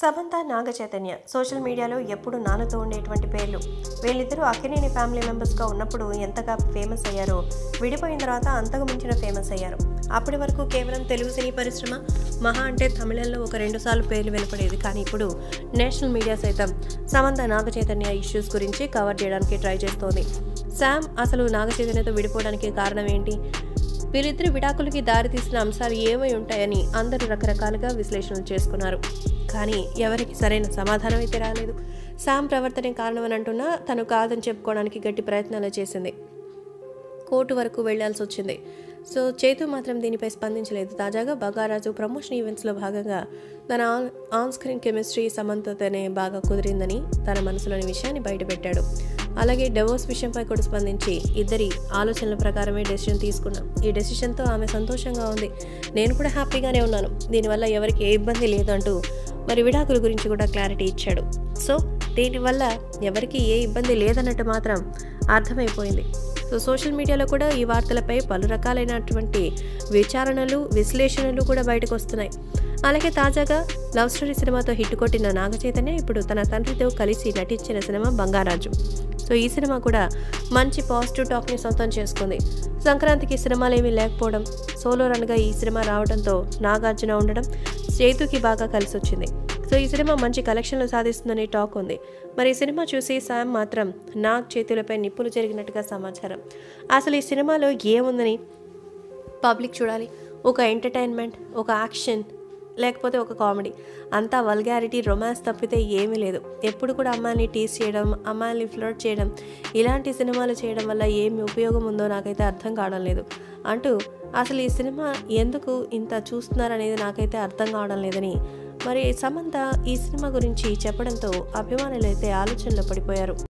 Samantha Naga Chaitanya social మీడియాలో ఎప్పుడు నానుతూ ఉండేటువంటి పేర్లు వీళ్ళిద్దరూ అక్కినేని ఫ్యామిలీ మెంబర్స్గా ఉన్నప్పుడు ఎంతగా ఫేమస్ అయ్యారో విడిపోయిన తర్వాత అంతకు మించిన ఫేమస్ అయ్యారు అప్పటి వరకు కేవలం తెలుగు సినీ పరిశ్రమ మహా అంటే తమిళంలో ఒక రెండు సార్లు పేర్లు వెలుపడేది కానీ ఇప్పుడు నేషనల్ మీడియా సైతం సమంత నాగ చైతన్య ఇష్యూస్ గురించి కవర్ చేయడానికి ట్రై చేస్తోంది శామ్ అసలు నాగ చైతన్యతో విడిపోవడానికి కారణం ఏంటి వీరిద్దరి విడాకులకి దారితీసిన అంశాలు ఏమై ఉంటాయని అందరూ రకరకాలుగా విశ్లేషణలు చేసుకున్నారు కానీ ఎవరికి సరైన సమాధానం అయితే రాలేదు శామ్ ప్రవర్తనే కారణమని అంటున్నా తను కాదని చెప్పుకోవడానికి గట్టి ప్రయత్నాలు చేసింది కోర్టు వరకు వెళ్లాల్సి వచ్చింది సో చేతు మాత్రం దీనిపై స్పందించలేదు తాజాగా బగారాజు ప్రమోషన్ ఈవెంట్స్లో భాగంగా తన ఆన్ ఆన్ స్క్రీన్ కెమిస్ట్రీ సమంతతోనే బాగా కుదిరిందని తన మనసులోని విషయాన్ని బయటపెట్టాడు అలాగే డెవోర్స్ విషయంపై కూడా స్పందించి ఇద్దరి ఆలోచనల ప్రకారమే డెసిషన్ తీసుకున్నాం ఈ డెసిషన్తో ఆమె సంతోషంగా ఉంది నేను కూడా హ్యాపీగానే ఉన్నాను దీనివల్ల ఎవరికి ఏ ఇబ్బంది లేదంటూ మరి విడాకుల గురించి కూడా క్లారిటీ ఇచ్చాడు సో దీనివల్ల ఎవరికి ఏ ఇబ్బంది లేదన్నట్టు మాత్రం అర్థమైపోయింది సో సోషల్ మీడియాలో కూడా ఈ వార్తలపై పలు రకాలైనటువంటి విచారణలు విశ్లేషణలు కూడా బయటకు వస్తున్నాయి అలాగే తాజాగా లవ్ స్టోరీ సినిమాతో హిట్ కొట్టిన నాగ చైతన్య ఇప్పుడు తన తండ్రితో కలిసి నటించిన సినిమా బంగారాజు సో ఈ సినిమా కూడా మంచి పాజిటివ్ టాక్ని సొంతం చేసుకుంది సంక్రాంతికి సినిమాలు ఏమీ లేకపోవడం సోలో రన్గా ఈ సినిమా రావడంతో నాగార్జున ఉండడం సేతుకి బాగా కలిసి వచ్చింది సో ఈ సినిమా మంచి కలెక్షన్లు సాధిస్తుందని టాక్ ఉంది మరి ఈ సినిమా చూసి శామ్ మాత్రం నాగ్ చేతులపై నిప్పులు జరిగినట్టుగా సమాచారం అసలు ఈ సినిమాలో ఏముందని పబ్లిక్ చూడాలి ఒక ఎంటర్టైన్మెంట్ ఒక యాక్షన్ లేకపోతే ఒక కామెడీ అంతా వల్గారిటీ రొమాన్స్ తప్పితే ఏమీ లేదు ఎప్పుడు కూడా అమ్మాయిని టీస్ చేయడం అమ్మాయిని ఫ్లర్ట్ చేయడం ఇలాంటి సినిమాలు చేయడం వల్ల ఏమి ఉపయోగం ఉందో నాకైతే అర్థం కావడం లేదు అంటూ అసలు ఈ సినిమా ఎందుకు ఇంత చూస్తున్నారనేది నాకైతే అర్థం కావడం లేదని మరి సమంత ఈ సినిమా గురించి చెప్పడంతో అభిమానులు అయితే ఆలోచనలో పడిపోయారు